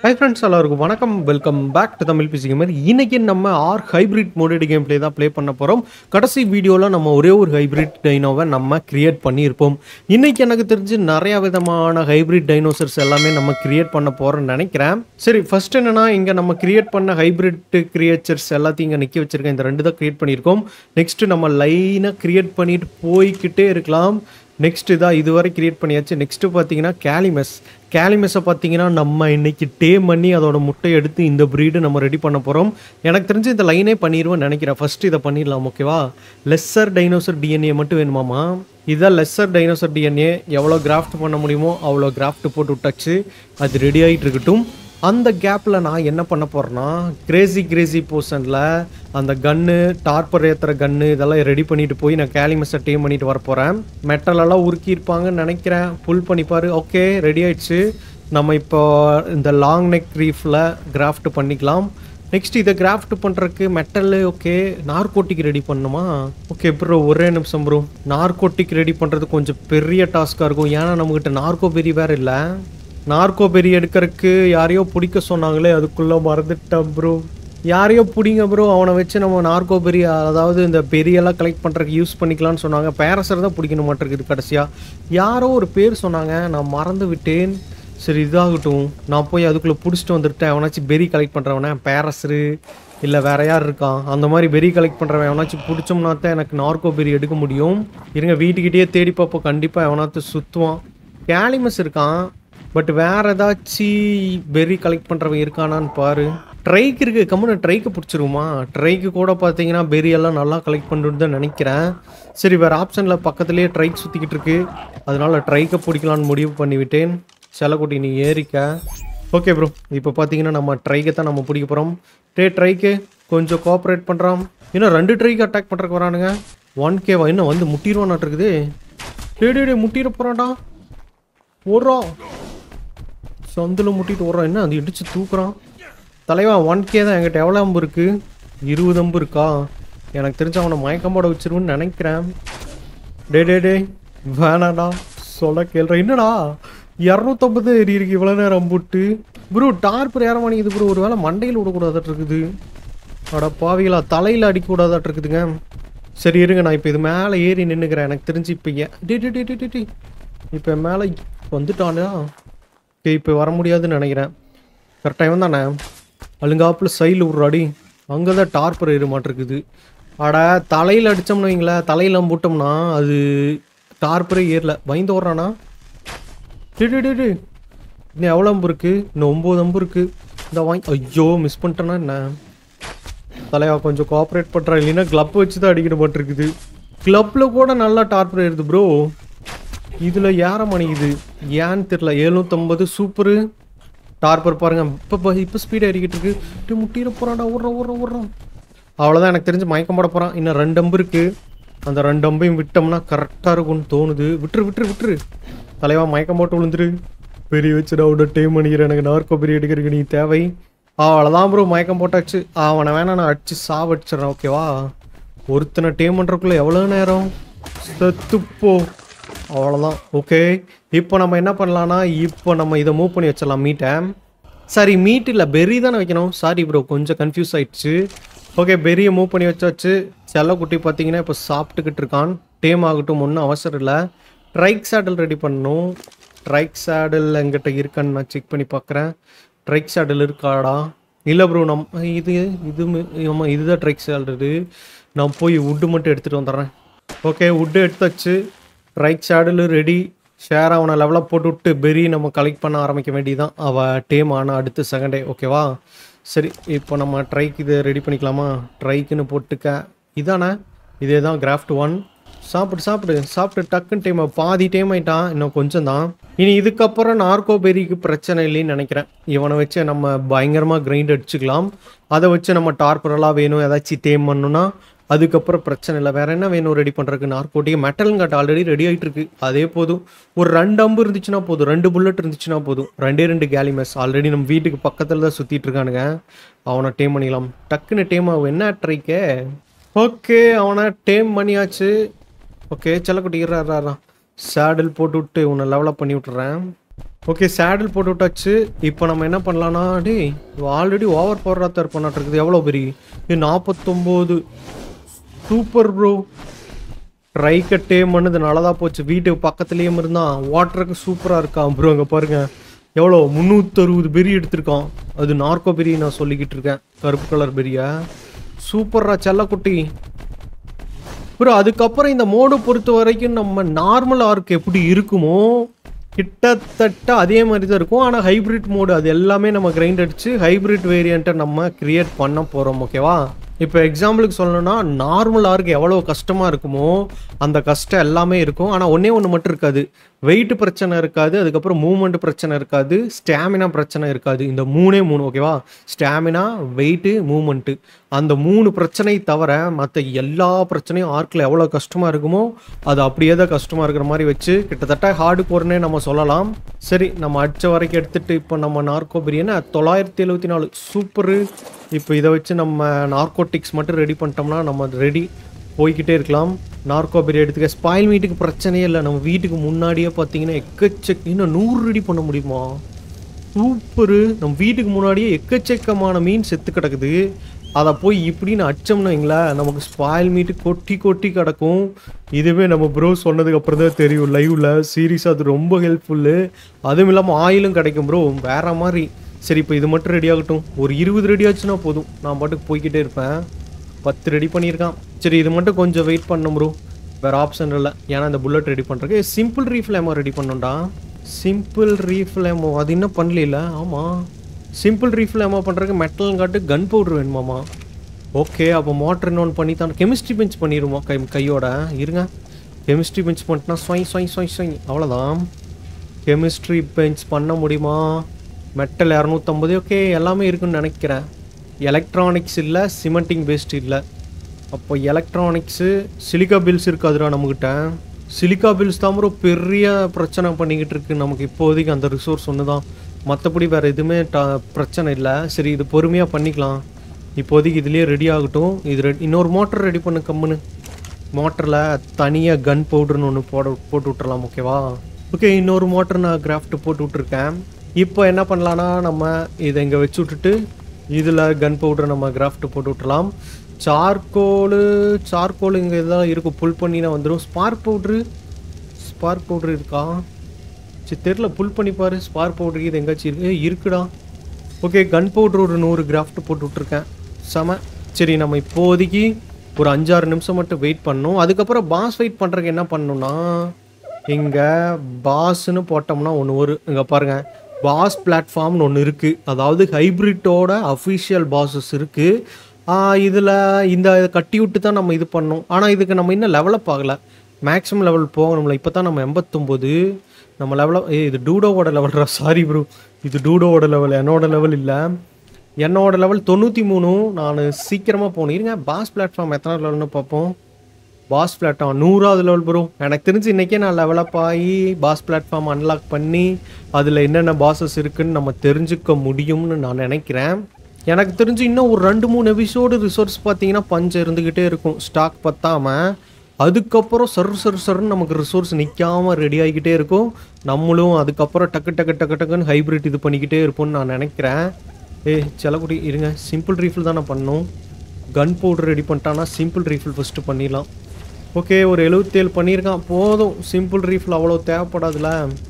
high friends எல்லாருக்கும் வணக்கம் welcome back to Tamil PC gamer இன்னைக்கு நம்ம R hybrid modded game play தான் ப்ளே பண்ண போகிறோம் கடைசி வீடியோவில் நம்ம ஒரே ஒரு ஹைபிரிட் டைனோவை நம்ம கிரியேட் பண்ணியிருப்போம் இன்னைக்கு எனக்கு தெரிஞ்சு நிறைய விதமான ஹைபிரிட் டைனோசர்ஸ் எல்லாமே நம்ம கிரியேட் பண்ண போகிறோம்னு நினைக்கிறேன் சரி ஃபர்ஸ்ட் என்னன்னா இங்கே நம்ம கிரியேட் பண்ண ஹைபிரிட் கிரியேச்சர்ஸ் எல்லாத்தையும் இங்கே நிற்க வச்சிருக்கேன் இந்த ரெண்டு தான் கிரியேட் பண்ணியிருக்கோம் நெக்ஸ்ட் நம்ம லைனாக கிரியேட் பண்ணிட்டு போய்க்கிட்டே இருக்கலாம் நெக்ஸ்ட் இதாக இதுவரை கிரியேட் பண்ணியாச்சு நெக்ஸ்ட்டு பார்த்தீங்கன்னா கேலிமஸ் கேலிமஸை பார்த்தீங்கன்னா நம்ம இன்னைக்கு டேம் பண்ணி அதோட முட்டையை எடுத்து இந்த ப்ரீடு நம்ம ரெடி பண்ண போகிறோம் எனக்கு தெரிஞ்சு இந்த லைனே பண்ணிடுவோம்னு நினைக்கிறேன் ஃபர்ஸ்ட் இதை பண்ணிடலாம் ஓகேவா லெஸ்ஸர் டைனோசர் டிஎன்ஏ மட்டும் வேணுமாமா இதான் லெஸ்ஸர் டைனோசர் டிஎன்ஏ எவ்வளோ கிராஃப்ட் பண்ண முடியுமோ அவ்வளோ கிராஃப்ட் போட்டு விட்டாச்சு அது ரெடி ஆகிட்டு இருக்கட்டும் அந்த கேப்பில் நான் என்ன பண்ண போகிறேன்னா கிரேசி கிரேசி போர்ஷனில் அந்த கன்று டார்பர் ஏற்றுற கன்று இதெல்லாம் ரெடி பண்ணிட்டு போய் நான் கேலிமஸை டீம் பண்ணிட்டு வர போகிறேன் மெட்டலெல்லாம் உருக்கியிருப்பாங்கன்னு நினைக்கிறேன் புல் பண்ணிப்பாரு ஓகே ரெடி ஆயிடுச்சு நம்ம இப்போ இந்த லாங் நெக் ரீஃபில் கிராஃப்ட் பண்ணிக்கலாம் நெக்ஸ்ட் இதை கிராஃப்ட் பண்ணுறதுக்கு மெட்டல் ஓகே நார்கோட்டிக் ரெடி பண்ணணுமா ஓகே ப்ரோ ஒரே நிமிஷம் ப்ரோ நார்கோட்டிக் ரெடி பண்ணுறது கொஞ்சம் பெரிய டாஸ்க்காக இருக்கும் ஏன்னா நம்மக்கிட்ட நார்கோ பெரி வேறு இல்லை நார்கோ பெரி எடுக்கிறதுக்கு யாரையோ பிடிக்க சொன்னாங்களே அதுக்குள்ளே மறந்துட்டேன் ப்ரோ யாரையோ பிடிங்க ப்ரோ அவனை வச்சு நம்ம நார்கோ பெரி அதாவது இந்த பெரியெல்லாம் கலெக்ட் பண்ணுறதுக்கு யூஸ் பண்ணிக்கலாம்னு சொன்னாங்க பேரசர் தான் பிடிக்கணும் மாட்டிருக்குது கடைசியாக யாரோ ஒரு பேர் சொன்னாங்க நான் மறந்து விட்டேன் சரி இதாகட்டும் நான் போய் அதுக்குள்ளே பிடிச்சிட்டு வந்துட்டேன் அவனாச்சும் பெரி கலெக்ட் பண்ணுறவனே பேரஸரு இல்லை வேற யார் இருக்கான் அந்த மாதிரி பெரி கலெக்ட் பண்ணுறவன் எவனாச்சும் பிடிச்சோம்னா தான் எனக்கு நார்கோ பெரி எடுக்க முடியும் இருங்க வீட்டுக்கிட்டேயே தேடி பார்ப்போம் கண்டிப்பாக எவனாச்சும் சுற்றுவான் கேலிமஸ் இருக்கான் பட் வேற ஏதாச்சும் பெரி கலெக்ட் பண்ணுறவன் இருக்கானான்னு பாரு ட்ரைக்கு இருக்கு கம்முன்னு ட்ரைக்கு பிடிச்சிருமா ட்ரைக்கு கூட பார்த்தீங்கன்னா பெரி எல்லாம் நல்லா கலெக்ட் பண்ணுன்னு தான் நினைக்கிறேன் சரி வேறு ஆப்ஷனில் பக்கத்துலேயே ட்ரைக் சுற்றிக்கிட்டு இருக்கு அதனால ட்ரைக்கை பிடிக்கலான்னு முடிவு பண்ணிவிட்டேன் செலக்குட்டி நீ ஏறிக்க ஓகே ப்ரோ இப்போ பார்த்தீங்கன்னா நம்ம ட்ரைக்கை தான் நம்ம பிடிக்க போகிறோம் டே ட்ரைக்கு கொஞ்சம் கோஆப்ரேட் பண்ணுறான் இன்னும் ரெண்டு ட்ரைக்கு அட்டாக் பண்ணுறக்கு வரானுங்க ஒன் கேவா இன்னும் வந்து முட்டிடுவானாட்டு இருக்குது டே டே டே முட்டிட போகிறான்டா ஓடுறோம் சந்தில் முட்டிட்டு ஓடுறான் என்ன அது இடிச்சு தூக்குறான் தலைவா ஒன் கே தான் என்கிட்ட எவ்வளோ அம்பு இருக்கு இருபது அம்பு இருக்கா எனக்கு தெரிஞ்ச அவனை மயக்கம் போட வச்சிருவேன்னு நினைக்கிறேன் டே டே டே வேணாடா சொல்ல கேள்ற என்னடா இரநூத்தம்பது ஏறி இருக்கு இவ்வளோ நேரம் அம்புட்டு ப்ரோ டார்பர் ஏற மாட்டேங்குது ப்ரோ ஒரு வேளை மண்டையில் விடக்கூடாதாட்டு இருக்குது அட பாவிகளா தலையில் அடிக்கக்கூடாதாட்டு இருக்குதுங்க சரி இருங்க நான் இப்போ இது மேலே ஏறி நின்றுக்கிறேன் எனக்கு தெரிஞ்சு இப்போ ஏ டே டே டே டே டே, டே இப்போ மேலே வந்துட்டானா ஓகே இப்போ வர முடியாதுன்னு நினைக்கிறேன் கரெக்டாக இவன் தானே அழுங்காப்பில் சைடில் விட்றாடி அங்கே தான் டார்பர் ஏற மாட்டிருக்குது அட தலையில் அடித்தோம்னு வைங்களேன் தலையில் போட்டோம்னா அது டார்பரே ஏறல பயந்து ஓடுறானா டே டே, டே டே இன்னும் எவ்வளோ அம்பு இருக்குது இன்னும் ஒம்பது அம்பு இருக்குது இந்த வாங்கி ஐயோ மிஸ் பண்ணிட்டேன்னா என்ன தலைவா கொஞ்சம் கோஆப்ரேட் பண்ணுறா இல்லைன்னா கிளப் வச்சு தான் அடிக்கிற மாட்டிருக்குது கிளப்பில் கூட நல்லா டார்பர் ஏறுது ப்ரோ இதில் ஏற மணிக்குது ஏன்னு தெரில எழுநூற்றம்பது சூப்பரு டார்பர் பாருங்க இப்போ இப்போ ஸ்பீட் ஏறிக்கிட்டு இருக்கு டே முட்டிட போகிறான்டா ஓடுறான் ஓடுறான் ஓடுறான் அவ்வளோதான் எனக்கு தெரிஞ்சு மயக்கம் போட போகிறான் இன்னும் ரெண்டு அம்பு இருக்குது அந்த ரெண்டு அம்பையும் விட்டோம்னா கரெக்டாக இருக்கும்னு தோணுது விட்டுரு விட்டுரு விட்டுரு தலைவா மயக்கம் போட்டு விழுந்துரு பெரிய வச்சுடா அவட டைம் பண்ணிக்கிறேன் எனக்கு நார்க்கோ பெரிய எடுக்கிறதுக்கு நீ தேவை அவ்வளோதான் ப்ரோ மயக்கம் போட்டாச்சு அவனை வேணா நான் அடிச்சு சாவடிச்சிடுறேன் ஓகேவா ஒருத்தனை டேம் பண்ணுறக்குள்ள எவ்வளோ நேரம் செத்துப்போ அவ்வளோதான் ஓகே இப்போ நம்ம என்ன பண்ணலாம்னா இப்போ நம்ம இதை மூவ் பண்ணி வச்சிடலாம் மீட்டை சரி மீட் இல்லை பெரி தானே வைக்கணும் சாரி ப்ரோ கொஞ்சம் கன்ஃபியூஸ் ஆயிடுச்சு ஓகே பெரியை மூவ் பண்ணி வச்சாச்சு செல்லக்குட்டி பார்த்தீங்கன்னா இப்போ சாப்பிட்டுக்கிட்டு இருக்கான் டேம் ஆகட்டும் ஒன்றும் அவசரம் இல்லை ட்ரைக் சேடல் ரெடி பண்ணணும் ட்ரைக் சேடல் எங்கிட்ட இருக்கான்னு நான் செக் பண்ணி பார்க்குறேன் ட்ரைக் சேடல் இருக்காடா இல்லை ப்ரோ நம் இது இது ஆமாம் இதுதான் ட்ரைக் சேடல் நான் போய் வுட்டு மட்டும் எடுத்துகிட்டு வந்துடுறேன் ஓகே வுட்டு எடுத்தாச்சு ரைட் சேடலு ரெடி ஷேர் அவனை லெவலாக போட்டு விட்டு பெரி நம்ம கலெக்ட் பண்ண ஆரம்பிக்க வேண்டியதான் அவள் டேம் ஆனால் அடுத்த செகண்டே ஓகேவா சரி இப்போ நம்ம ட்ரைக்கு இதை ரெடி பண்ணிக்கலாமா ட்ரைக்குன்னு போட்டுக்க இதானே இதே தான் கிராஃப்ட் ஒன் சாப்பிடு சாப்பிடு சாப்பிட்டு டக்குன்னு டைம் பாதி டைம் ஆயிட்டான் இன்னும் கொஞ்சம் தான் இனி இதுக்கப்புறம் நார்கோ பெரிக்கு பிரச்சனை இல்லைன்னு நினைக்கிறேன் இவனை வச்சு நம்ம பயங்கரமாக கிரைண்ட் அடிச்சுக்கலாம் அதை வச்சு நம்ம டார்பரெல்லாம் வேணும் ஏதாச்சும் டேம் பண்ணணும்னா அதுக்கப்புறம் பிரச்சனை இல்லை வேற என்ன வேணும் ரெடி பண்ணுறதுக்கு narcotic metal cut already ready ஆகிட்டு இருக்கு அதே போதும் ஒரு ரெண்டு அம்பு இருந்துச்சுன்னா போதும் ரெண்டு புல்லட் இருந்துச்சுன்னா போதும் ரெண்டே ரெண்டு கேலிமஸ் ஆல்ரெடி நம்ம வீட்டுக்கு பக்கத்தில் தான் சுற்றிட்டு இருக்கானுங்க அவனை டேம் பண்ணிக்கலாம் டக்குன்னு டேம் ஆகும் என்ன ட்ரைக்கே ஓகே அவனை டேம் பண்ணியாச்சு ஓகே செல்லக்குட்டி இறாரா சேடில் போட்டு விட்டு உன்னை லெவலப் பண்ணி விட்டுறேன் ஓகே சேடில் போட்டு விட்டாச்சு இப்போ நம்ம என்ன பண்ணலாம்னா டேய் ஆல்ரெடி ஓவர் பவர் ராத்தர் பண்ணாட்டு இருக்குது எவ்வளோ பெரிய இது நாற்பத்தொம்போது சூப்பர் ப்ரோ ட்ரை கட்டே பண்ணுது நல்லதா போச்சு வீட்டுக்கு பக்கத்துலேயும் இருந்தான் வாட்டருக்கு சூப்பராக இருக்கான் ப்ரோ அங்கே பாருங்க எவ்வளோ முந்நூற்றறுபது பெரி எடுத்திருக்கான் அது நார்கோ பெரி நான் சொல்லிக்கிட்டு இருக்கேன் கருப்பு கலர் பெரியா சூப்பரா செல்லக்குட்டி ப்ரோ அதுக்கப்புறம் இந்த மோடு பொறுத்த வரைக்கும் நம்ம நார்மல் ஆர்க் எப்படி இருக்குமோ கிட்டத்தட்ட அதே மாதிரி தான் இருக்கும் ஆனால் ஹைப்ரிட் மோடு அது எல்லாமே நம்ம கிரைண்ட் அடிச்சு ஹைப்ரிட் வேரியண்ட்டை நம்ம கிரியேட் பண்ண போகிறோம் ஓகேவா இப்போ எக்ஸாம்பிளுக்கு சொல்லணும்னா நார்மல் ஆர்க் எவ்வளோ கஷ்டமாக இருக்குமோ அந்த கஷ்டம் எல்லாமே இருக்கும் ஆனால் ஒன்றே ஒன்று மட்டும் இருக்காது வெயிட் பிரச்சனை இருக்காது அதுக்கப்புறம் மூவ்மெண்ட் பிரச்சனை இருக்காது ஸ்டாமினா பிரச்சனை இருக்காது இந்த மூணே மூணு ஓகேவா ஸ்டாமினா வெயிட்டு மூவ்மெண்ட்டு அந்த மூணு பிரச்சனை தவிர மற்ற எல்லா பிரச்சனையும் ஆர்க்கில் எவ்வளோ கஷ்டமாக இருக்குமோ அது அப்படியே தான் கஷ்டமாக இருக்கிற மாதிரி வச்சு கிட்டத்தட்ட ஹார்டு கோர்னே நம்ம சொல்லலாம் சரி நம்ம அடிச்ச வரைக்கும் எடுத்துட்டு இப்போ நம்ம நார்கோ பிரியாணி தொள்ளாயிரத்தி எழுபத்தி நாலு சூப்பரு இப்போ இதை வச்சு நம்ம நார்கோட்டிக்ஸ் மட்டும் ரெடி பண்ணிட்டோம்னா நம்ம ரெடி போய்கிட்டே இருக்கலாம் நார்கோ பிரியாணி எடுத்துக்க ஸ்பாயில் மீட்டுக்கு பிரச்சனையே இல்லை நம்ம வீட்டுக்கு முன்னாடியே பார்த்தீங்கன்னா எக்கச்சக்க இன்னும் நூறு ரெடி பண்ண முடியுமா சூப்பரு நம்ம வீட்டுக்கு முன்னாடியே எக்கச்சக்கமான மீன் செத்து கிடக்குது அதை போய் இப்படின்னு அச்சோம்னு வைங்களேன் நமக்கு ஸ்பாயில் மீட்டு கொட்டி கொட்டி கிடக்கும் இதுவே நம்ம ப்ரோ சொன்னதுக்கு அப்புறம் தான் தெரியும் லைவ்ல சீரியஸாக அது ரொம்ப ஹெல்ப்ஃபுல்லு அதுவும் இல்லாமல் ஆயிலும் கிடைக்கும் ப்ரோ வேற மாதிரி சரி இப்போ இது மட்டும் ரெடி ஆகட்டும் ஒரு இருபது ரெடி ஆச்சுன்னா போதும் நான் பாட்டுக்கு போய்கிட்டே இருப்பேன் பத்து ரெடி பண்ணியிருக்கான் சரி இது மட்டும் கொஞ்சம் வெயிட் பண்ணும் ப்ரோ வேறு ஆப்ஷன் இல்லை ஏன்னா இந்த புல்லட் ரெடி பண்ணுறதுக்கு சிம்பிள் ரீஃபில் ஏமோ ரெடி பண்ணோம்டா சிம்பிள் ரீஃபில் ஏமோ அது இன்னும் பண்ணல ஆமாம் சிம்பிள் ரீஃபில் ஏமோ பண்ணுறதுக்கு மெட்டல் காட்டு கன் பவுடர் வேணுமாமா ஓகே அப்போ மோட்டர் இன்னொன்று பண்ணி தான் கெமிஸ்ட்ரி பெஞ்ச் பண்ணிடுவோம் கை கையோட இருங்க கெமிஸ்ட்ரி பெஞ்ச் பண்ணிட்டுனா சொய் சொய் சொய் சொய் அவ்வளோதான் கெமிஸ்ட்ரி பெஞ்ச் பண்ண முடியுமா மெட்டல் இரநூத்தம்பது ஓகே எல்லாமே இருக்குன்னு நினைக்கிறேன் எலக்ட்ரானிக்ஸ் இல்லை சிமெண்டிங் பேஸ்ட் இல்லை அப்போ எலக்ட்ரானிக்ஸு சிலிக்கா பில்ஸ் இருக்காதுடா நம்மக்கிட்ட சிலிக்கா பில்ஸ் தான் ஒரு பெரிய பிரச்சனை பண்ணிக்கிட்டு இருக்கு நமக்கு இப்போதைக்கு அந்த ரிசோர்ஸ் ஒன்று தான் மற்றபடி வேறு எதுவுமே ட பிரச்சனை இல்லை சரி இது பொறுமையாக பண்ணிக்கலாம் இப்போதைக்கு இதுலேயே ரெடி ஆகட்டும் இது ரெடி இன்னொரு மோட்டர் ரெடி பண்ணு கம்முன்னு மோட்டரில் தனியாக கன் பவுடர்னு ஒன்று போட போட்டு விட்டுறலாம் ஓகேவா ஓகே இன்னொரு மோட்டர் நான் கிராஃப்ட் போட்டு விட்ருக்கேன் இப்போ என்ன பண்ணலான்னா நம்ம இதை இங்கே வச்சு விட்டுட்டு இதில் கன் பவுடர் நம்ம கிராஃப்ட் போட்டு விட்டுறலாம் சார்கோலு சார்கோல் இங்கே இதெல்லாம் இருக்கும் புல் பண்ணினா வந்துடும் ஸ்பார்க் பவுட்ரு ஸ்பார்க் பவுட்ரு இருக்கா சரி தெரில புல் பண்ணி பாரு ஸ்பார்க் பவுடர் இது எங்கேயாச்சும் இருக்கு ஏய், இருக்குடா ஓகே கன் பவுடர் ஒரு நூறு கிராஃப்ட் போட்டு விட்ருக்கேன் செம சரி நம்ம இப்போதைக்கு ஒரு அஞ்சாறு நிமிஷம் மட்டும் வெயிட் பண்ணணும் அதுக்கப்புறம் பாஸ் வெயிட் பண்ணுறதுக்கு என்ன பண்ணணும்னா இங்கே பாஸ்ன்னு போட்டோம்னா ஒன்று வரும் இங்கே பாருங்கள் பாஸ் பிளாட்ஃபார்ம்னு ஒன்று இருக்குது அதாவது ஹைப்ரிட்டோட அஃபிஷியல் பாஸஸ் இருக்குது இதில் இந்த கட்டி விட்டு தான் நம்ம இது பண்ணோம் ஆனால் இதுக்கு நம்ம இன்னும் லெவலப் ஆகலை மேக்ஸிமம் லெவல் போகணும்ல இப்போ தான் நம்ம எண்பத்தொம்போது நம்ம லெவலப் ஏ இது டூடோவோட லெவல்ரா சாரி ப்ரோ இது டூடோவோட லெவல் என்னோட லெவல் இல்லை என்னோட லெவல் தொண்ணூற்றி மூணு நான் சீக்கிரமாக போகணும் இருங்க பாஸ் பிளாட்ஃபார்ம் எத்தனை லெவல்னு பார்ப்போம் பாஸ் பிளாட்ஃபார்ம் நூறாவது லெவல் ப்ரோ எனக்கு தெரிஞ்சு இன்றைக்கே நான் லெவலப் ஆகி பாஸ் பிளாட்ஃபார்ம் அன்லாக் பண்ணி அதில் என்னென்ன பாஸஸ் இருக்குன்னு நம்ம தெரிஞ்சுக்க முடியும்னு நான் நினைக்கிறேன் எனக்கு தெரிஞ்சு இன்னும் ஒரு ரெண்டு மூணு எபிசோடு ரிசோர்ஸ் பார்த்தீங்கன்னா பஞ்சம் இருந்துக்கிட்டே இருக்கும் ஸ்டாக் பத்தாமல் அதுக்கப்புறம் சரு சரு சருன்னு நமக்கு ரிசோர்ஸ் நிற்காம ரெடி ஆகிக்கிட்டே இருக்கும் நம்மளும் அதுக்கப்புறம் டக்கு டக்கு டக்கு டக்குன்னு ஹைப்ரிட் இது பண்ணிக்கிட்டே இருப்போம்னு நான் நினைக்கிறேன் ஏய் செல்லக்குடி இருங்க சிம்பிள் ரீஃபில் தான் நான் பண்ணணும் கன் பவுடர் ரெடி பண்ணிட்டான்னா சிம்பிள் ரீஃபில் ஃபஸ்ட்டு பண்ணிடலாம் ஓகே ஒரு எழுபத்தேழு பண்ணியிருக்கான் போதும் சிம்பிள் ரீஃபில் அவ்வளோ தேவைப்படாதுல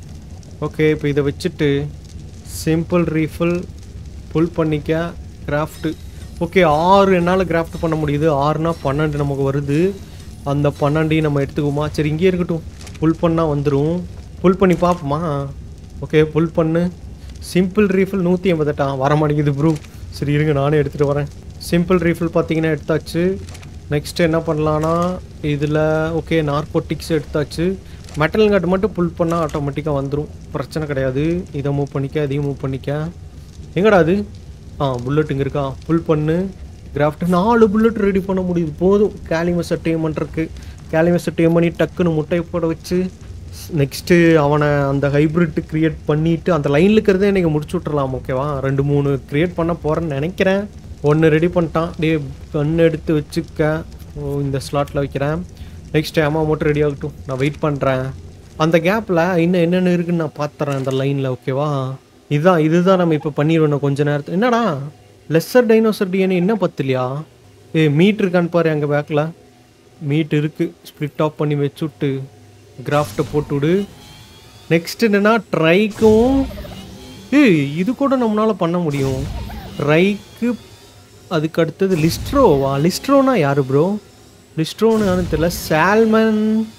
ஓகே இப்போ இதை வச்சுட்டு சிம்பிள் ரீஃபில் புல் பண்ணிக்க கிராஃப்ட்டு ஓகே ஆறு என்னால் கிராஃப்ட் பண்ண முடியுது ஆறுனா பன்னெண்டு நமக்கு வருது அந்த பன்னெண்டையும் நம்ம எடுத்துக்குவோமா சரி இங்கேயே இருக்கட்டும் புல் பண்ணால் வந்துடும் புல் பண்ணி பார்ப்போமா ஓகே புல் பண்ணு சிம்பிள் ரீஃபில் நூற்றி எண்பத்தெட்டா வர மாட்டேங்குது ப்ரூ சரி இருங்க நானே எடுத்துகிட்டு வரேன் சிம்பிள் ரீஃபில் பார்த்தீங்கன்னா எடுத்தாச்சு நெக்ஸ்ட் என்ன பண்ணலான்னா இதில் ஓகே நார்கோட்டிக்ஸ் எடுத்தாச்சு மெட்டல் கார்டு மட்டும் புல் பண்ணால் ஆட்டோமேட்டிக்காக வந்துடும் பிரச்சனை கிடையாது இதை மூவ் பண்ணிக்க இதையும் மூவ் பண்ணிக்க எங்கடா அது ஆ புல்லட் இங்கே இருக்கா புல் பண்ணு கிராஃப்ட் நாலு புல்லட் ரெடி பண்ண முடியுது போதும் கேலிமஸை டேம் பண்ணுறக்கு கேலிமஸை டேம் பண்ணி டக்குன்னு முட்டை போட வச்சு நெக்ஸ்ட்டு அவனை அந்த ஹைப்ரிட் கிரியேட் பண்ணிவிட்டு அந்த லைனில் இருக்கிறதே எனக்கு முடிச்சு விட்றலாம் ஓகேவா ரெண்டு மூணு கிரியேட் பண்ண போகிறேன்னு நினைக்கிறேன் ஒன்று ரெடி பண்ணிட்டான் டே கன் எடுத்து வச்சுக்க ஓ இந்த ஸ்லாட்டில் வைக்கிறேன் நெக்ஸ்ட் அம்மா மட்டும் ரெடி ஆகட்டும் நான் வெயிட் பண்ணுறேன் அந்த கேப்பில் இன்னும் என்னென்ன இருக்குன்னு நான் பார்த்துறேன் அந்த லைனில் ஓகேவா இதுதான் இதுதான் நம்ம இப்போ பண்ணிடுவோம் கொஞ்ச நேரத்தில் என்னடா லெஸ்ஸர் டைனோசர் டிஎன்ஏ என்ன பத்துலையா ஏ மீட் இருக்கான்னு பாரு எங்கள் பேக்கில் மீட் இருக்குது ஸ்ப்ளிட் ஆஃப் பண்ணி வச்சுட்டு கிராஃப்ட்டை போட்டு விடு நெக்ஸ்ட் என்னன்னா ட்ரைக்கும் ஏய் இது கூட நம்மளால் பண்ண முடியும் ட்ரைக்கு அதுக்கு அடுத்தது லிஸ்ட்ரோவா லிஸ்ட்ரோனா யாரு ப்ரோ லிஸ்ட்ரோன்னு யாருன்னு தெரியல சால்மன்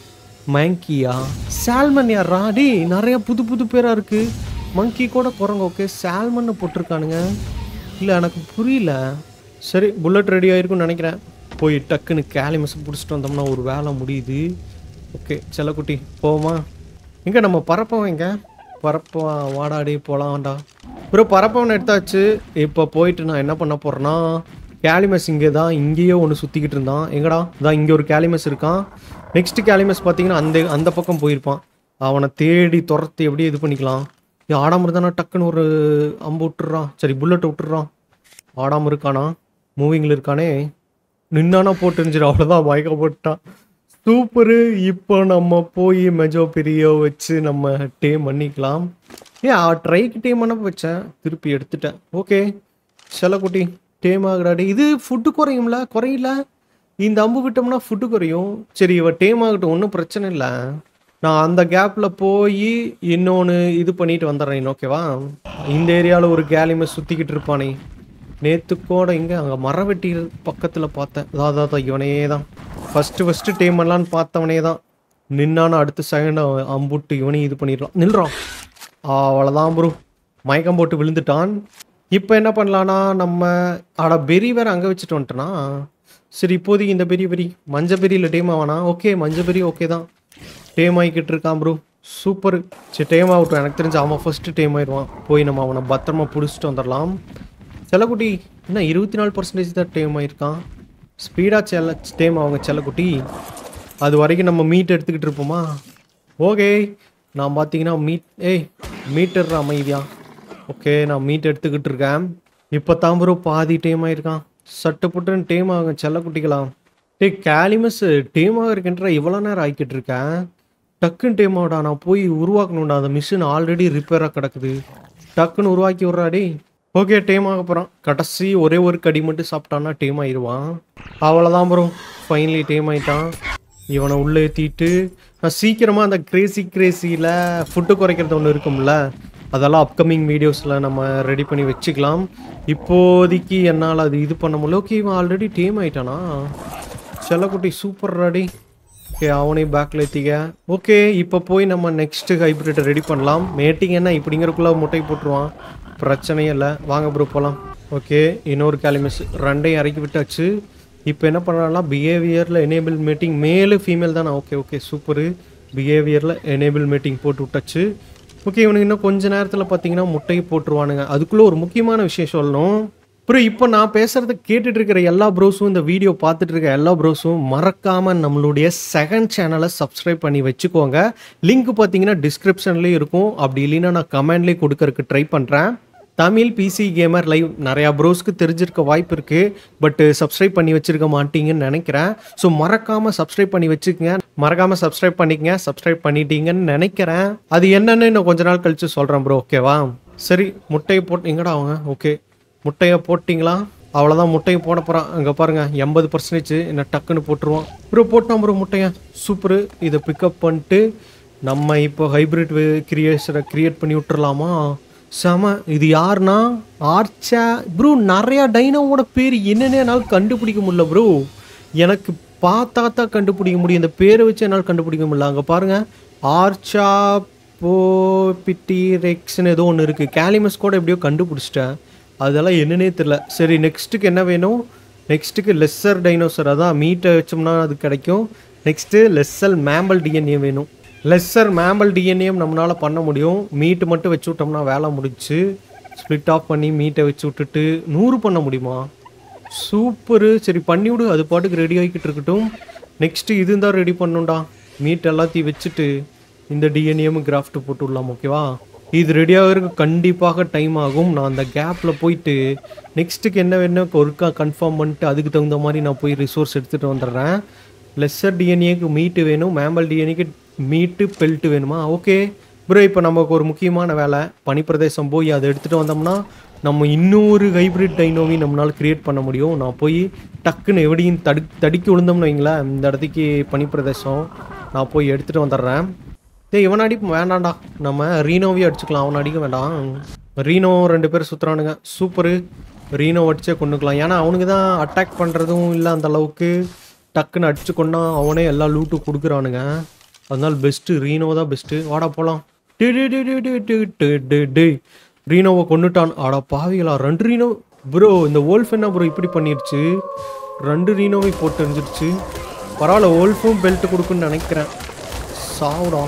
மங்கியா சால்மன் யாரா டேய் நிறைய புது புது பேராக இருக்குது மங்கி கூட குரங்க ஓகே சால்மன்னு போட்டிருக்கானுங்க இல்லை எனக்கு புரியல சரி புல்லட் ரெடி ஆயிருக்கும்னு நினைக்கிறேன் போய் டக்குன்னு கேலிமஸ் பிடிச்சிட்டு வந்தோம்னா ஒரு வேலை முடியுது ஓகே செல்லக்குட்டி போவோமா எங்க நம்ம பறப்போம் எங்க பறப்போம் வாடாடி போகலாம்டா ப்ரோ பறப்பவன் எடுத்தாச்சு இப்போ போயிட்டு நான் என்ன பண்ண போறேன்னா கேலிமஸ் இங்கே தான் இங்கேயே ஒன்று சுற்றிக்கிட்டு இருந்தான் எங்கடா தான் இங்கே ஒரு கேலிமஸ் இருக்கான் நெக்ஸ்ட் கேலிமஸ் பார்த்தீங்கன்னா அந்த அந்த பக்கம் போயிருப்பான் அவனை தேடி துரத்தி எப்படியே இது பண்ணிக்கலாம் ஏன் ஆடாம இருந்தானா டக்குன்னு ஒரு அம்பு விட்டுறான் சரி புல்லட் விட்டுறான் ஆடாம இருக்கானா மூவிங்கில் இருக்கானே நின்னானா போட்டு இருந்துச்சு அவ்வளோதான் மயக்க போட்டான் சூப்பரு இப்போ நம்ம போய் மெஜோ பெரியோ வச்சு நம்ம டேம் பண்ணிக்கலாம் ஏன் ட்ரைக்கு டேம் பண்ண வச்சேன் திருப்பி எடுத்துட்டேன் ஓகே செல்லக்குட்டி டேம் ஆகுறாடி இது ஃபுட்டு குறையும்ல குறையில இந்த அம்பு விட்டோம்னா ஃபுட்டு குறையும் சரி இவ டேம் ஆகட்டும் ஒன்றும் பிரச்சனை இல்லை நான் அந்த கேப்பில் போய் இன்னொன்று இது பண்ணிட்டு வந்துடுறேன் ஓகேவா இந்த ஏரியாவில் ஒரு கேலிமை சுற்றிக்கிட்டு இருப்பானே நேத்து கூட இங்கே அங்கே மரவெட்டி பக்கத்தில் பார்த்தேன் அதான் அதான் இவனே தான் ஃபஸ்ட்டு ஃபஸ்ட்டு டேம் பண்ணலான்னு பார்த்தவனே தான் நின்னான அடுத்த செகண்ட் அம்புட்டு இவனையும் இது பண்ணிடலாம் நில்றான் அவ்வளோதான் ப்ரோ மயக்கம் போட்டு விழுந்துட்டான் இப்போ என்ன பண்ணலான்னா நம்ம அட பெரி வேற அங்கே வச்சுட்டு வந்துட்டோனா சரி இப்போதைக்கு இந்த பெரிய பெரி மஞ்ச பெரியில் டேம் ஆவானா ஓகே மஞ்ச பெரி ஓகே தான் டேம் ஆகிக்கிட்டு இருக்கான் ப்ரோ சூப்பர் சரி டேம் ஆகட்டும் எனக்கு தெரிஞ்சு அவன் ஃபஸ்ட்டு டேம் ஆயிடுவான் போய் நம்ம அவனை பத்திரமா பிடிச்சிட்டு வந்துடலாம் செல்லக்குட்டி என்ன இருபத்தி நாலு பர்சன்டேஜ் தான் டேம் ஆயிருக்கான் ஸ்பீடாக செல்ல டேம் அவங்க செல்லக்குட்டி அது வரைக்கும் நம்ம மீட் எடுத்துக்கிட்டு இருப்போமா ஓகே நான் பார்த்தீங்கன்னா மீட் ஏய் மீட்டர் அமைதியா ஓகே நான் மீட் எடுத்துக்கிட்டு இருக்கேன் இப்போ தான் ப்ரோ பாதி டேம் ஆயிருக்கான் சட்டு புட்டுன்னு டேம் ஆகுங்க செல்லக்குட்டிக்கலாம் டேய் கேலிமஸ் டேம் ஆகிருக்கின்ற இவ்வளோ நேரம் ஆகிக்கிட்டு இருக்கேன் டக்குன்னு டேம் ஆகுடா நான் போய் உருவாக்கணும்டா அந்த மிஷின் ஆல்ரெடி ரிப்பேராக கிடக்குது டக்குன்னு உருவாக்கி விட்றா டேய் ஓகே டேம் ஆக போகிறான் கடைசி ஒரே ஒரு கடி மட்டும் சாப்பிட்டான்னா டேம் ஆயிடுவான் அவ்வளோதான் ப்ரோ ஃபைனலி டேம் ஆயிட்டான் இவனை உள்ளே ஏற்றிட்டு நான் சீக்கிரமாக அந்த கிரேசி கிரேசியில் ஃபுட்டு குறைக்கிறது ஒன்று இருக்கும்ல அதெல்லாம் அப்கமிங் வீடியோஸில் நம்ம ரெடி பண்ணி வச்சுக்கலாம் இப்போதைக்கு என்னால் அது இது பண்ண முடியல ஓகே இவன் ஆல்ரெடி டேம் ஆயிட்டானா செல்லக்குட்டி சூப்பர் ரெடி ஓகே அவனையும் பேக்கில் ஏற்றிக்க ஓகே இப்போ போய் நம்ம நெக்ஸ்ட் ஹைப்ரிட்டை ரெடி பண்ணலாம் மேட்டிங் என்ன இப்படிங்கிறக்குள்ள முட்டை போட்டுருவான் பிரச்சனையே இல்லை வாங்க ப்ரோ போகலாம் ஓகே இன்னொரு கேலிமிஸ் ரெண்டையும் இறக்கி விட்டாச்சு இப்போ என்ன பண்ணலாம் பிஹேவியரில் எனேபிள் மீட்டிங் மேலு ஃபீமேல் தானே ஓகே ஓகே சூப்பரு பிஹேவியரில் எனேபிள் மீட்டிங் போட்டு விட்டாச்சு ஓகே இவனுக்கு இன்னும் கொஞ்ச நேரத்தில் பார்த்தீங்கன்னா முட்டையை போட்டுருவானுங்க அதுக்குள்ளே ஒரு முக்கியமான விஷயம் சொல்லணும் அப்புறம் இப்போ நான் பேசுறத கேட்டுட்டு இருக்கிற எல்லா ப்ரோஸும் இந்த வீடியோ பார்த்துட்டு இருக்க எல்லா ப்ரோஸும் மறக்காம நம்மளுடைய செகண்ட் சேனலை சப்ஸ்கிரைப் பண்ணி வச்சுக்கோங்க லிங்க் பார்த்தீங்கன்னா டிஸ்கிரிப்ஷன்லேயும் இருக்கும் அப்படி இல்லைன்னா நான் கமெண்ட்லேயே கொடுக்கறதுக்கு ட்ரை பண்ணுறேன் தமிழ் பிசி கேமர் லைவ் நிறையா ப்ரோஸ்க்கு தெரிஞ்சிருக்க வாய்ப்பு இருக்குது பட் சப்ஸ்கிரைப் பண்ணி வச்சிருக்க மாட்டீங்கன்னு நினைக்கிறேன் ஸோ மறக்காமல் சப்ஸ்கிரைப் பண்ணி வச்சுக்கங்க மறக்காமல் சப்ஸ்கிரைப் பண்ணிக்கங்க சப்ஸ்கிரைப் பண்ணிட்டீங்கன்னு நினைக்கிறேன் அது என்னன்னு இன்னும் கொஞ்ச நாள் கழிச்சு சொல்கிறேன் ப்ரோ ஓகேவா சரி முட்டையை போட்டு எங்கடா அவங்க ஓகே முட்டையை போட்டிங்களா அவ்வளோதான் முட்டையை போட போகிறான் அங்கே பாருங்க எண்பது பர்சன்டேஜ் என்ன டக்குன்னு போட்டுருவான் ப்ரோ போட்டான் ப்ரோ முட்டையை சூப்பரு இதை பிக்கப் பண்ணிட்டு நம்ம இப்போ ஹைப்ரிட் கிரியேஷனை கிரியேட் பண்ணி விட்டுறலாமா செம இது யாருன்னா ஆர்ச்சா ப்ரோ நிறையா டைனோவோட பேர் என்னென்ன என்னால் கண்டுபிடிக்க முடியல ப்ரோ எனக்கு பார்த்தா தான் கண்டுபிடிக்க முடியும் இந்த பேரை வச்சு என்னால் கண்டுபிடிக்க முடியல அங்கே பாருங்க ஆர்ச்சா போ பிட்டி ரெக்ஸ்னு ஏதோ ஒன்று இருக்குது கேலிமஸ் கூட எப்படியோ கண்டுபிடிச்சிட்டேன் அதெல்லாம் என்னன்னே தெரில சரி நெக்ஸ்ட்டுக்கு என்ன வேணும் நெக்ஸ்ட்டுக்கு லெஸ்ஸர் டைனோசர் அதான் மீட்டை வச்சோம்னா அது கிடைக்கும் நெக்ஸ்ட்டு லெஸ்ஸல் மேம்பல் டிஎன்ஏ வேணும் லெஸ்ஸர் மேம்பல் டிஎன்ஏம் நம்மளால் பண்ண முடியும் மீட்டு மட்டும் வச்சு விட்டோம்னா வேலை முடிச்சு ஸ்ப்ளிட் ஆஃப் பண்ணி மீட்டை வச்சு விட்டுட்டு நூறு பண்ண முடியுமா சூப்பரு சரி பண்ணி விடு அது பாட்டுக்கு ரெடி ஆகிக்கிட்டு இருக்கட்டும் நெக்ஸ்ட்டு இது தான் ரெடி பண்ணுண்டா மீட் எல்லாத்தையும் வச்சுட்டு இந்த டிஎன்ஏம் கிராஃப்ட் போட்டு விடலாம் ஓகேவா இது ரெடி ஆகிறதுக்கு கண்டிப்பாக டைம் ஆகும் நான் அந்த கேப்பில் போயிட்டு நெக்ஸ்ட்டுக்கு என்ன வேணும் ஒருக்கா கன்ஃபார்ம் பண்ணிட்டு அதுக்கு தகுந்த மாதிரி நான் போய் ரிசோர்ஸ் எடுத்துகிட்டு வந்துடுறேன் லெஸ்ஸர் டிஎன்ஏக்கு மீட்டு வேணும் மேம்பல் டிஎன்ஏக்கு மீட்டு பெல்ட்டு வேணுமா ஓகே ப்ரோ இப்போ நமக்கு ஒரு முக்கியமான வேலை பனிப்பிரதேசம் போய் அதை எடுத்துகிட்டு வந்தோம்னா நம்ம இன்னொரு ஹைப்ரிட் டைனோவையும் நம்மளால் கிரியேட் பண்ண முடியும் நான் போய் டக்குன்னு எப்படியும் தடு தடுக்கி விழுந்தோம்னு வைங்களேன் இந்த இடத்துக்கு பனிப்பிரதேசம் நான் போய் எடுத்துகிட்டு வந்துடுறேன் டேய் இவன் அடி வேண்டாம்டா நம்ம ரீனோவே அடிச்சுக்கலாம் அவனை அடிக்க வேண்டாம் ரீனோ ரெண்டு பேர் சுற்றுறானுங்க சூப்பரு ரீனோ அடிச்சே கொண்டுக்கலாம் ஏன்னா அவனுக்கு தான் அட்டாக் பண்ணுறதும் இல்லை அந்த அளவுக்கு டக்குன்னு அடிச்சு கொண்டா அவனே எல்லா லூட்டும் கொடுக்குறானுங்க அதனால பெஸ்ட்டு ரீனோ தான் பெஸ்ட்டு வாடா போகலாம் டே டே டே டே டே டே டே டே டே ரீனோவை கொண்டுட்டான் ஆடா பாவிகளா ரெண்டு ரீனோ ப்ரோ இந்த ஓல்ஃப் என்ன ப்ரோ இப்படி பண்ணிருச்சு ரெண்டு ரீனோவை போட்டு எரிஞ்சிருச்சு பரவாயில்ல ஓல்ஃபும் பெல்ட் கொடுக்குன்னு நினைக்கிறேன் சாவுடா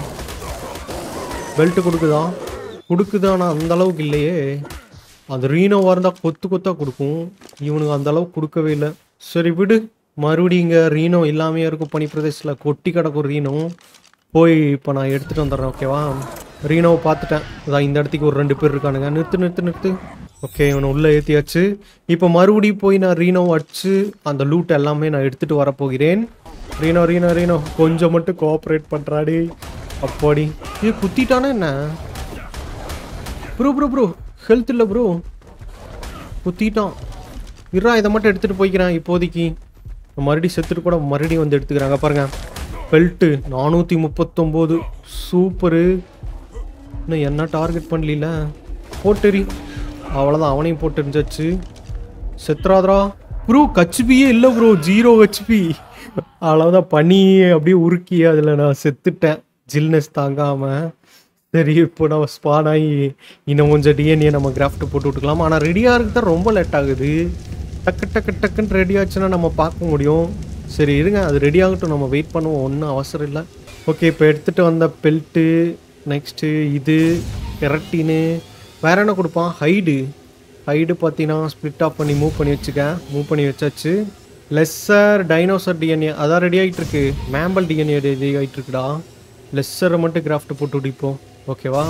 பெல்ட் கொடுக்குதா கொடுக்குதானா அந்த அளவுக்கு இல்லையே அந்த ரீனோவாக இருந்தால் கொத்து கொத்தா கொடுக்கும் இவனுக்கு அந்த அளவுக்கு கொடுக்கவே இல்லை சரி விடு மறுபடியும் இங்கே ரீனோ இல்லாமையே இருக்கும் பனிப்பிரதேசத்தில் கொட்டி கிடக்கும் ரீனோ போய் இப்போ நான் எடுத்துகிட்டு வந்துடுறேன் ஓகேவா ரீனோவை பார்த்துட்டேன் அதான் இந்த இடத்துக்கு ஒரு ரெண்டு பேர் இருக்கானுங்க நிறுத்து நிறுத்து நிறுத்து ஓகே இவனை உள்ளே ஏற்றியாச்சு இப்போ மறுபடியும் போய் நான் ரீனோவை அடிச்சு அந்த லூட் எல்லாமே நான் எடுத்துகிட்டு வரப்போகிறேன் ரீனோ ரீனோ ரீனோ கொஞ்சம் மட்டும் கோஆப்ரேட் பண்ணுறாடி அப்பாடி இது குத்திட்டானா என்ன ப்ரோ ப்ரோ ப்ரோ ஹெல்த் இல்லை ப்ரோ குத்திட்டான் இருறா இதை மட்டும் எடுத்துகிட்டு போய்க்கிறேன் இப்போதைக்கு மறுபடியும் செத்துட்டு கூட மறுபடியும் வந்து எடுத்துக்கிறாங்க பாருங்க பெல்ட்டு நானூற்றி முப்பத்தொம்போது சூப்பரு இன்னும் என்ன டார்கெட் பண்ணல போட்டெறி அவ்வளோதான் அவனையும் போட்டு எரிஞ்சாச்சு செத்துறாதரா ப்ரோ ஹெச்பியே இல்லை ப்ரோ ஜீரோ ஹெச்பி அவ்வளோதான் பனி அப்படியே உருக்கி அதில் நான் செத்துட்டேன் ஜில்னஸ் தாங்காமல் சரி இப்போ நம்ம ஸ்பான் ஆகி இன்னும் கொஞ்சம் டிஎன்ஏ நம்ம கிராஃப்ட் போட்டு விட்டுக்கலாம் ஆனால் ரெடியாக இருக்கு தான் ரொம்ப லேட் ஆகுது டக்கு டக்கு டக்குன்னு ரெடி ஆச்சுன்னா நம்ம பார்க்க முடியும் சரி இருங்க அது ரெடி ஆகட்டும் நம்ம வெயிட் பண்ணுவோம் ஒன்றும் அவசரம் இல்லை ஓகே இப்போ எடுத்துகிட்டு வந்த பெல்ட்டு நெக்ஸ்ட்டு இது கெரட்டின்னு வேற என்ன கொடுப்பான் ஹைடு ஹைடு பார்த்தீங்கன்னா ஸ்ப்ளிட் ஆஃப் பண்ணி மூவ் பண்ணி வச்சுக்கேன் மூவ் பண்ணி வச்சாச்சு லெஸ்ஸர் டைனோசர் டிஎன்ஏ அதான் ரெடி ஆகிட்டு இருக்கு மேம்பல் டிஎன்ஏ ரெடி ஆகிட்டு இருக்குடா லெஸ்ஸரை மட்டும் கிராஃப்ட் போட்டு விடிப்போம் ஓகேவா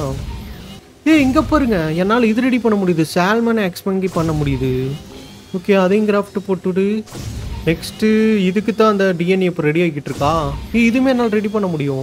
ஏய் இங்கே பாருங்க என்னால் இது ரெடி பண்ண முடியுது சால்மனை எக்ஸ்பங்கி பண்ண முடியுது ஓகே அதையும் கிராஃப்ட் போட்டுவிடு நெக்ஸ்ட்டு இதுக்கு தான் அந்த டிஎன்ஏ இப்போ ரெடி ஆகிட்டு இருக்கா ஏய் இதுவுமே என்னால் ரெடி பண்ண முடியும்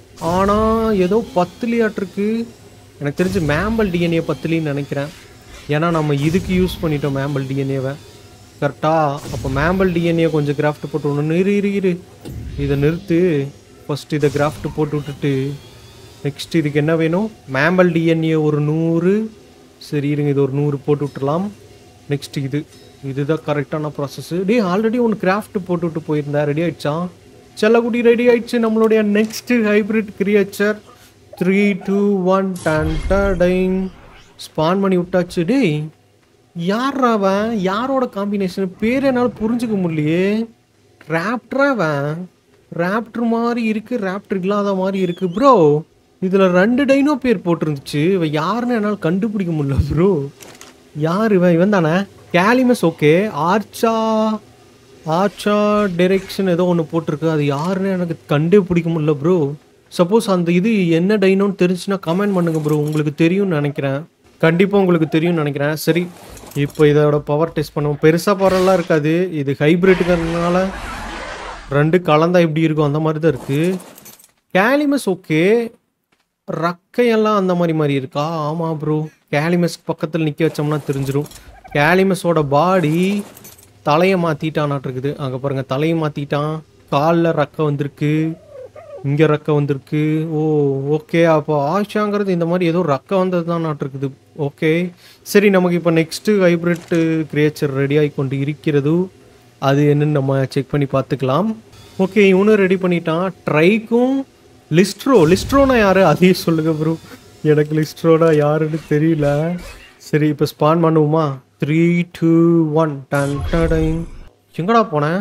ஆனால் ஏதோ பத்துலியாட்டிருக்கு எனக்கு தெரிஞ்சு மேம்பல் டிஎன்ஏ பத்துலின்னு நினைக்கிறேன் ஏன்னா நம்ம இதுக்கு யூஸ் பண்ணிட்டோம் மேம்பல் டிஎன்ஏவை கரெக்டா அப்போ மேம்பல் டிஎன்ஏ கொஞ்சம் கிராஃப்ட் போட்டு விடணும் இரு இரு இரு இதை நிறுத்து ஃபஸ்ட் இதை கிராஃப்ட் போட்டு விட்டுட்டு நெக்ஸ்ட் இதுக்கு என்ன வேணும் மேம்பல் டிஎன்ஏ ஒரு நூறு சரி இருங்க இது ஒரு நூறு போட்டு விட்டுறலாம் நெக்ஸ்ட் இது இதுதான் கரெக்டான ப்ராசஸ் டேய் ஆல்ரெடி ஒன்று கிராஃப்ட் போட்டு விட்டு போயிருந்தா ரெடி ஆயிடுச்சா செல்லக்குடி ரெடி ஆயிடுச்சு நம்மளுடைய next hybrid creature three two one டன் டைங் ஸ்பான் பண்ணி விட்டாச்சு டேய் யார்ரா அவன் யாரோட காம்பினேஷன் பேர் என்னால் புரிஞ்சுக்க முடியலையே ராப்டரா அவன் ராப்டர் மாதிரி இருக்கு ராப்டர் இல்லாத மாதிரி இருக்கு ப்ரோ இதில் ரெண்டு டைனோ பேர் போட்டிருந்துச்சு இவன் யாருன்னு என்னால் கண்டுபிடிக்க முடியல ப்ரோ யார் இவன் இவன் தானே கேலிமஸ் ஓகே ஆர்ச்சா ஆர்ச்சா டைரெக்ஷன் ஏதோ ஒன்று போட்டிருக்கு அது யாருன்னு எனக்கு கண்டே பிடிக்க முடியல ப்ரோ சப்போஸ் அந்த இது என்ன டைனோன்னு தெரிஞ்சுன்னா கமெண்ட் பண்ணுங்க ப்ரோ உங்களுக்கு தெரியும்னு நினைக்கிறேன் கண்டிப்பாக உங்களுக்கு தெரியும்னு நினைக்கிறேன் சரி இப்போ இதோட பவர் டெஸ்ட் பண்ணுவோம் பெருசாக பவரெல்லாம் இருக்காது இது ஹைப்ரிட்டுங்கிறதுனால ரெண்டு கலந்தா எப்படி இருக்கும் அந்த மாதிரி தான் இருக்குது கேலிமஸ் ஓகே ரக்கையெல்லாம் அந்த மாதிரி மாதிரி இருக்கா ஆமாம் ப்ரோ கேலிமஸ் பக்கத்தில் நிற்க வச்சோம்னா தெரிஞ்சிரும் கேலிமஸோட பாடி தலையை மாற்றிட்டானாட்டு இருக்குது அங்கே பாருங்கள் தலையை மாற்றிட்டான் காலில் ரக்கை வந்திருக்கு இங்கே ரக்கை வந்திருக்கு ஓ ஓகே அப்போ ஆஷாங்கிறது இந்த மாதிரி ஏதோ ரக்கை வந்தது தான் இருக்குது ஓகே சரி நமக்கு இப்போ நெக்ஸ்ட்டு ஹைப்ரிட் கிரியேச்சர் ரெடியாகி கொண்டு இருக்கிறது அது என்னன்னு நம்ம செக் பண்ணி பார்த்துக்கலாம் ஓகே இவனும் ரெடி பண்ணிட்டான் ட்ரைக்கும் லிஸ்ட்ரோ லிஸ்ட்ரோனா யாரு அதையும் சொல்லுங்க ப்ரோ எனக்கு லிஸ்ட்ரோனா யாருன்னு தெரியல சரி இப்போ ஸ்பான் பண்ணுவோமா த்ரீ டூ ஒன் டன் டடைங் எங்கடா போனேன்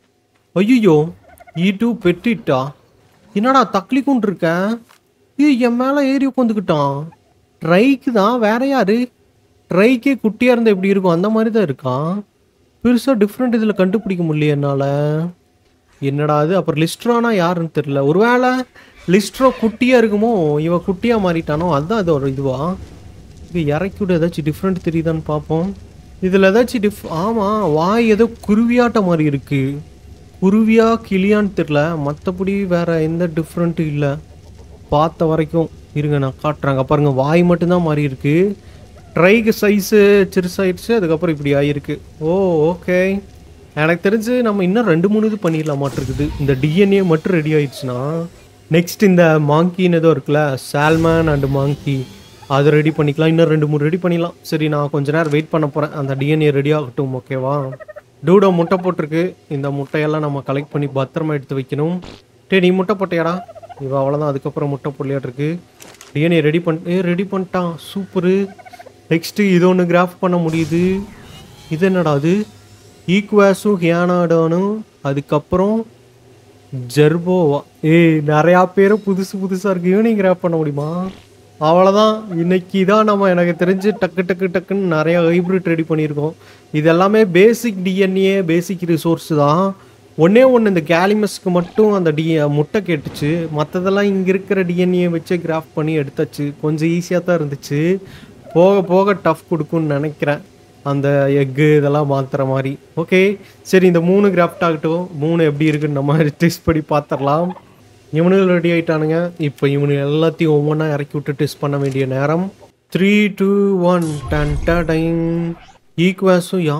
ஐயோ ஈ டூ பெட்டிட்டா என்னடா தக்லி கொண்டு இருக்கேன் ஏய் என் மேலே ஏறி உட்காந்துக்கிட்டான் ட்ரைக்கு தான் வேற யாரு ட்ரைக்கே குட்டியாக இருந்தால் எப்படி இருக்கும் அந்த மாதிரி தான் இருக்கான் பெருசாக டிஃப்ரெண்ட் இதில் கண்டுபிடிக்க முடியல என்னால் என்னடா அது அப்புறம் லிஸ்ட்ரோனா யாருன்னு தெரியல ஒருவேளை லிஸ்ட்ரோ குட்டியாக இருக்குமோ இவன் குட்டியாக மாறிட்டானோ அதுதான் அது ஒரு இதுவா இது இறக்கி விட ஏதாச்சும் டிஃப்ரெண்ட் தெரியுதான்னு பார்ப்போம் இதில் ஏதாச்சும் டிஃப் ஆமாம் வாய் ஏதோ குருவியாட்ட மாதிரி இருக்குது குருவியா கிளியான்னு தெரில மற்றபடி வேற எந்த டிஃப்ரெண்ட்டும் இல்லை பார்த்த வரைக்கும் இருங்க நான் காட்டுறாங்க பாருங்க வாய் மட்டும்தான் மாறி இருக்கு ட்ரைக்கு சைஸு சிறுசாயிடுச்சு அதுக்கப்புறம் இப்படி ஆகிருக்கு ஓ ஓகே எனக்கு தெரிஞ்சு நம்ம இன்னும் ரெண்டு மூணு இது பண்ணிடலாமாட்டிருக்குது இந்த டிஎன்ஏ மட்டும் ரெடி ஆயிடுச்சுன்னா நெக்ஸ்ட் இந்த மாங்கின்னு ஏதோ இருக்குல்ல சால்மன் அண்ட் மாங்கி அதை ரெடி பண்ணிக்கலாம் இன்னும் ரெண்டு மூணு ரெடி பண்ணிடலாம் சரி நான் கொஞ்ச நேரம் வெயிட் பண்ண போகிறேன் அந்த டிஎன்ஏ ரெடி ஆகட்டும் ஓகேவா டூடோ முட்டை போட்டிருக்கு இந்த முட்டையெல்லாம் நம்ம கலெக்ட் பண்ணி பத்திரமா எடுத்து வைக்கணும் டே நீ முட்டை போட்டியாடா இவ அவ்வளோதான் அதுக்கப்புறம் முட்டை போடலையாட்டு இருக்கு டிஎன்ஏ ரெடி பண் ஏ ரெடி பண்ணிட்டான் சூப்பரு நெக்ஸ்ட்டு இது ஒன்று கிராஃப் பண்ண முடியுது இது என்னடா அது ஈக்குவாஸும் ஹியானாடானும் அதுக்கப்புறம் ஜெர்போவா ஏய் நிறையா பேர் புதுசு புதுசாக இருக்கு இவனையும் கிராப் பண்ண முடியுமா அவ்வளோதான் இன்னைக்கு தான் நம்ம எனக்கு தெரிஞ்சு டக்கு டக்கு டக்குன்னு நிறையா ஹைப்ரிட் ரெடி பண்ணியிருக்கோம் இது எல்லாமே பேசிக் டிஎன்ஏ பேசிக் ரிசோர்ஸ் தான் ஒன்றே ஒன்று இந்த கேலிமஸ்க்கு மட்டும் அந்த டி முட்டை கேட்டுச்சு மற்றதெல்லாம் இங்கே இருக்கிற டிஎன்ஏ வச்சு கிராஃப்ட் பண்ணி எடுத்தாச்சு கொஞ்சம் ஈஸியாக தான் இருந்துச்சு போக போக டஃப் கொடுக்கும்னு நினைக்கிறேன் அந்த எக்கு இதெல்லாம் மாற்றுற மாதிரி ஓகே சரி இந்த மூணு கிராஃப்ட் ஆகட்டும் மூணு எப்படி இருக்குன்னு நம்ம டெஸ்ட் பண்ணி பார்த்துடலாம் இவனுகள் ரெடி ஆயிட்டானுங்க இப்போ இவனுங்க எல்லாத்தையும் ஒவ்வொன்றா இறக்கி விட்டு டெஸ்ட் பண்ண வேண்டிய நேரம் த்ரீ டூ ஒன் டன் டைம் ஈக்குவாஸும் யா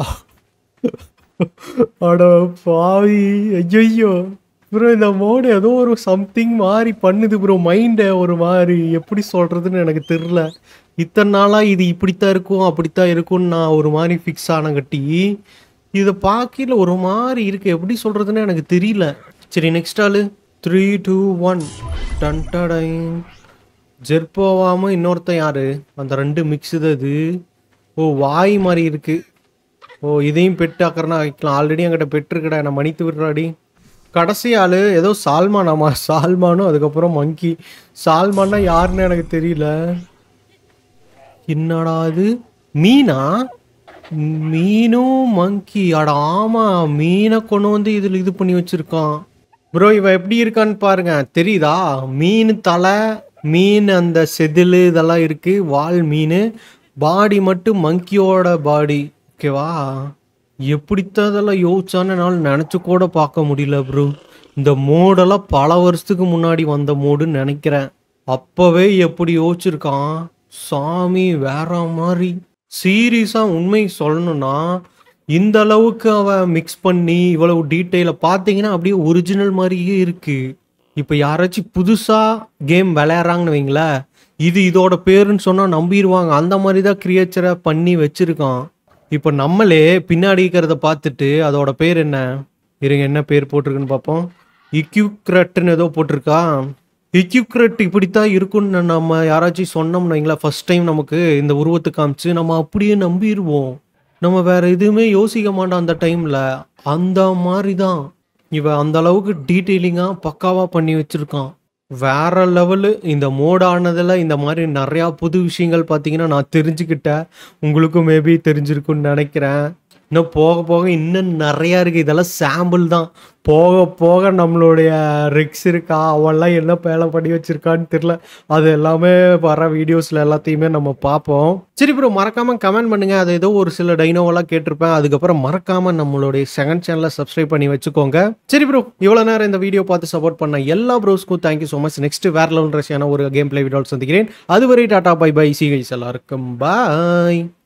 அட பாவி ஐயோ ப்ரோ இந்த மோடு ஏதோ ஒரு சம்திங் மாதிரி பண்ணுது ப்ரோ மைண்டை ஒரு மாதிரி எப்படி சொல்கிறதுன்னு எனக்கு தெரில இத்தனை நாளாக இது இப்படித்தான் இருக்கும் அப்படித்தான் இருக்கும்னு நான் ஒரு மாதிரி ஃபிக்ஸ் ஆனங்கட்டி இதை பார்க்கல ஒரு மாதிரி இருக்கு எப்படி சொல்கிறதுன்னு எனக்கு தெரியல சரி நெக்ஸ்ட் ஆளு த்ரீ டூ ஒன் டன்டடை ஜெர்போவாம இன்னொருத்தன் யாரு அந்த ரெண்டு மிக்ஸு தான் இது ஓ வாய் மாதிரி இருக்கு ஓ இதையும் பெட் ஆக்கறனா வைக்கலாம் ஆல்ரெடி என்கிட்ட பெட் இருக்குடா நான் மன்னித்து விடுறாடி கடைசி ஆள் ஏதோ சால்மானாமா சால்மானும் அதுக்கப்புறம் மங்கி சால்மான்னா யாருன்னு எனக்கு தெரியல என்னடா இது மீனா மீனும் மங்கி அட ஆமா மீனை கொண்டு வந்து இதில் இது பண்ணி வச்சிருக்கான் ப்ரோ இவன் எப்படி இருக்கான்னு பாருங்க தெரியுதா மீன் தலை மீன் அந்த செதில் இதெல்லாம் இருக்கு வால் மீன் பாடி மட்டும் மங்கியோட பாடி ஓகேவா எப்படித்தான் இதெல்லாம் யோசிச்சான்னு என்னால் நினச்சி கூட பார்க்க முடியல ப்ரோ இந்த மோடெல்லாம் பல வருஷத்துக்கு முன்னாடி வந்த மோடுன்னு நினைக்கிறேன் அப்போவே எப்படி யோசிச்சிருக்கான் சாமி வேற மாதிரி சீரியஸாக உண்மை சொல்லணும்னா இந்த அளவுக்கு அவன் மிக்ஸ் பண்ணி இவ்வளவு டீட்டெயிலை பார்த்தீங்கன்னா அப்படியே ஒரிஜினல் மாதிரியே இருக்கு இப்போ யாராச்சும் புதுசாக கேம் விளையாடுறாங்கன்னு வைங்களேன் இது இதோட பேருன்னு சொன்னால் நம்பிடுவாங்க அந்த மாதிரி தான் கிரியேச்சரை பண்ணி வச்சிருக்கான் இப்போ நம்மளே பின்னாடி இருக்கிறத பார்த்துட்டு அதோட பேர் என்ன இருங்க என்ன பேர் போட்டிருக்குன்னு பார்ப்போம் இக்யூக்ரட்னு ஏதோ போட்டிருக்கா இக்யூக்ரட் இப்படித்தான் இருக்கும்னு நம்ம யாராச்சும் சொன்னோம்னு வைங்களேன் ஃபர்ஸ்ட் டைம் நமக்கு இந்த உருவத்தை காமிச்சு நம்ம அப்படியே நம்பிடுவோம் நம்ம வேற எதுவுமே யோசிக்க மாட்டோம் அந்த டைம்ல அந்த மாதிரி தான் இவன் அந்த அளவுக்கு டீட்டெயிலிங்காக பக்காவாக பண்ணி வச்சிருக்கான் வேற லெவலு இந்த மோடானதில் இந்த மாதிரி நிறையா புது விஷயங்கள் பார்த்தீங்கன்னா நான் தெரிஞ்சுக்கிட்டேன் உங்களுக்கும் மேபி தெரிஞ்சிருக்குன்னு நினைக்கிறேன் இன்னும் போக போக இன்னும் நிறையா இருக்குது இதெல்லாம் சாம்பிள் தான் போக போக நம்மளுடைய ரிக்ஸ் இருக்கா அவெல்லாம் என்ன பேலை பண்ணி வச்சிருக்கான்னு தெரில அது எல்லாமே வர வீடியோஸில் எல்லாத்தையுமே நம்ம பார்ப்போம் சரி ப்ரோ மறக்காமல் கமெண்ட் பண்ணுங்கள் அது ஏதோ ஒரு சில டைனோவெல்லாம் கேட்டிருப்பேன் அதுக்கப்புறம் மறக்காமல் நம்மளுடைய செகண்ட் சேனலை சப்ஸ்கிரைப் பண்ணி வச்சுக்கோங்க சரி ப்ரோ இவ்வளோ நேரம் இந்த வீடியோ பார்த்து சப்போர்ட் பண்ண எல்லா ப்ரோஸ்க்கும் தேங்க்யூ ஸோ மச் நெக்ஸ்ட் வேற லெவல் ரஷ்யான ஒரு கேம் பிளே வீடியோ சந்திக்கிறேன் அதுவரை டாடா பை பை சி கைஸ் எல்லாருக்கும் பாய்